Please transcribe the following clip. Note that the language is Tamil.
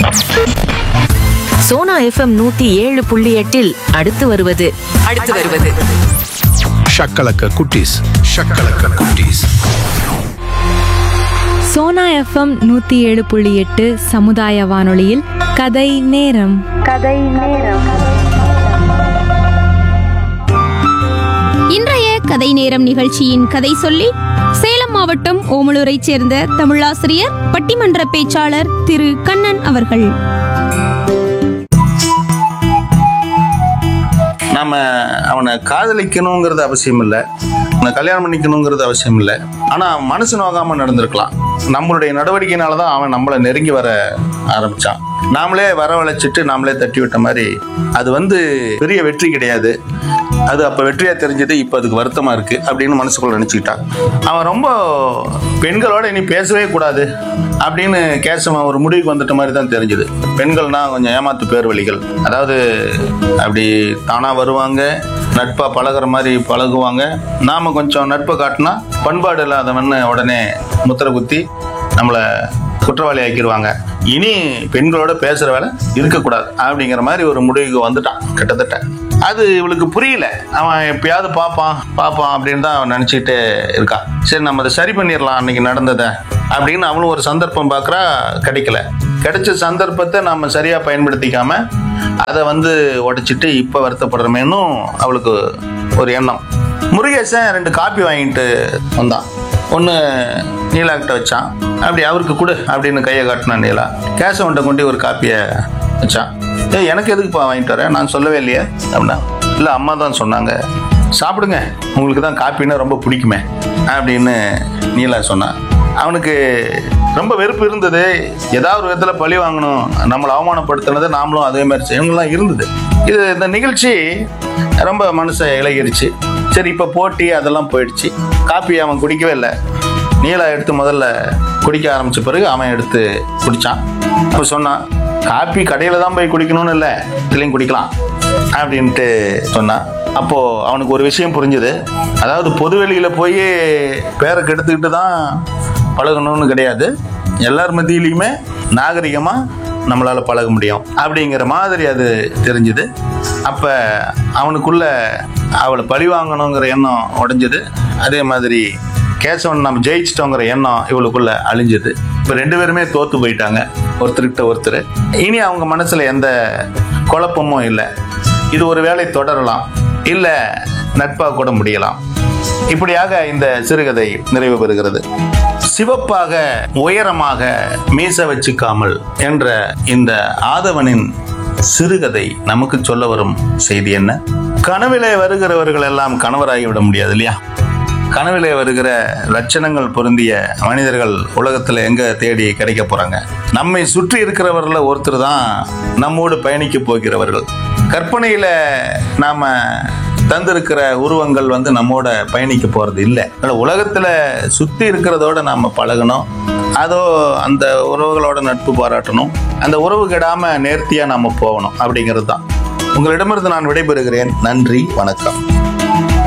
சோனா எஃப்எம் நூத்தி ஏழு புள்ளி எட்டில் அடுத்து வருவது அடுத்து வருவது ஷக்கலக்க குட்டீஸ் ஷக்கலக்க குட்டீஸ் சோனா எஃப்எம் நூற்றி ஏழு புள்ளி எட்டு சமுதாய வானொலியில் கதை நேரம் இன்றைய கதை நேரம் நிகழ்ச்சியின் கதை சொல்லி சேலம் மாவட்டம் ஓமலூரைச் சேர்ந்த தமிழாசிரியர் பட்டிமன்ற பேச்சாளர் திரு கண்ணன் அவர்கள் நம்ம அவனை காதலிக்கணுங்கிறது அவசியம் இல்லை அவனை கல்யாணம் பண்ணிக்கணுங்கிறது அவசியம் இல்லை ஆனால் மனசு நோகாம நடந்திருக்கலாம் நம்மளுடைய நடவடிக்கையினால தான் அவன் நம்மளை நெருங்கி வர ஆரம்பிச்சான் நாமளே வரவழைச்சிட்டு நாமளே தட்டி விட்ட மாதிரி அது வந்து பெரிய வெற்றி கிடையாது அது அப்போ வெற்றியா தெரிஞ்சது இப்போ அதுக்கு வருத்தமா இருக்கு அப்படின்னு மனசுக்குள்ள நினச்சிக்கிட்டான் அவன் ரொம்ப பெண்களோட இனி பேசவே கூடாது அப்படின்னு கேசவன் ஒரு முடிவுக்கு வந்துட்ட மாதிரி தான் தெரிஞ்சுது பெண்கள்னா கொஞ்சம் ஏமாத்து பேர் வழிகள் அதாவது அப்படி தானா வருவாங்க நட்பா பழகுற மாதிரி பழகுவாங்க நாம கொஞ்சம் நட்பை காட்டினா பண்பாடு இல்லாதவன்னு உடனே முத்திர குத்தி நம்மளை குற்றவாளி ஆக்கிடுவாங்க இனி பெண்களோட பேசுற வேலை இருக்கக்கூடாது அப்படிங்கிற மாதிரி ஒரு முடிவுக்கு வந்துட்டான் கிட்டத்தட்ட அது இவளுக்கு புரியல அவன் எப்பயாவது பார்ப்பான் பார்ப்பான் அப்படின்னு தான் அவன் நினச்சிக்கிட்டே இருக்கான் சரி நம்ம அதை சரி பண்ணிடலாம் அன்னைக்கு நடந்ததை அப்படின்னு அவளும் ஒரு சந்தர்ப்பம் பார்க்குறா கிடைக்கல கிடைச்ச சந்தர்ப்பத்தை நம்ம சரியாக பயன்படுத்திக்காம அதை வந்து உடைச்சிட்டு இப்போ வருத்தப்படுறமேனும் அவளுக்கு ஒரு எண்ணம் முருகேசன் ரெண்டு காப்பி வாங்கிட்டு வந்தான் ஒன்று நீலாக்கிட்ட வச்சான் அப்படி அவருக்கு கொடு அப்படின்னு கையை காட்டினான் நீலா கேசவன்ட்ட கொண்டு ஒரு காப்பியை வச்சான் ஏய் எனக்கு எதுக்குப்பா வாங்கிட்டு வரேன் நான் சொல்லவே இல்லையே அப்படின்னா இல்லை அம்மா தான் சொன்னாங்க சாப்பிடுங்க உங்களுக்கு தான் காப்பின்னா ரொம்ப பிடிக்குமே அப்படின்னு நீலா சொன்னான் அவனுக்கு ரொம்ப வெறுப்பு இருந்தது ஏதாவது ஒரு விதத்தில் பழி வாங்கணும் நம்மளை அவமானப்படுத்தினது நாமளும் அதே மாதிரி செய்யணும்லாம் இருந்தது இது இந்த நிகழ்ச்சி ரொம்ப மனசை இழகிருச்சு சரி இப்போ போட்டி அதெல்லாம் போயிடுச்சு காப்பி அவன் குடிக்கவே இல்லை நீலா எடுத்து முதல்ல குடிக்க ஆரம்பிச்ச பிறகு அவன் எடுத்து குடிச்சான் அப்போ சொன்னான் காப்பி கடையில் தான் போய் குடிக்கணும்னு இல்லை இதுலேயும் குடிக்கலாம் அப்படின்ட்டு சொன்னான் அப்போ அவனுக்கு ஒரு விஷயம் புரிஞ்சுது அதாவது பொது வெளியில போய் பேரை கெடுத்துக்கிட்டு தான் பழகணும்னு கிடையாது எல்லார் மத்தியிலையுமே நாகரிகமா நம்மளால பழக முடியும் அப்படிங்கிற மாதிரி அது தெரிஞ்சுது அப்ப அவனுக்குள்ள அவளை பழி வாங்கணுங்கிற எண்ணம் உடைஞ்சது அதே மாதிரி கேசவன் நம்ம ஜெயிச்சிட்டோங்கிற எண்ணம் இவளுக்குள்ள அழிஞ்சது இப்போ ரெண்டு பேருமே தோத்து போயிட்டாங்க ஒருத்தர்கிட்ட ஒருத்தர் இனி அவங்க மனசுல எந்த குழப்பமும் இல்லை இது ஒரு வேளை தொடரலாம் இல்லை நட்பாக கூட முடியலாம் இப்படியாக இந்த சிறுகதை நிறைவு பெறுகிறது சிவப்பாக உயரமாக மீச வச்சுக்காமல் என்ற இந்த ஆதவனின் சிறுகதை நமக்கு சொல்ல வரும் செய்தி என்ன கனவிலே வருகிறவர்கள் எல்லாம் கணவராகி விட முடியாது இல்லையா கனவிலே வருகிற லட்சணங்கள் பொருந்திய மனிதர்கள் உலகத்துல எங்க தேடி கிடைக்க போறாங்க நம்மை சுற்றி இருக்கிறவர்கள ஒருத்தர் தான் நம்மோடு பயணிக்க போகிறவர்கள் கற்பனையில நாம தந்திருக்கிற உருவங்கள் வந்து நம்மோட பயணிக்க போறது இல்லை அதனால உலகத்துல சுத்தி இருக்கிறதோட நாம பழகணும் அதோ அந்த உறவுகளோட நட்பு பாராட்டணும் அந்த உறவு கெடாம நேர்த்தியா நாம போகணும் அப்படிங்கிறது தான் உங்களிடமிருந்து நான் விடைபெறுகிறேன் நன்றி வணக்கம்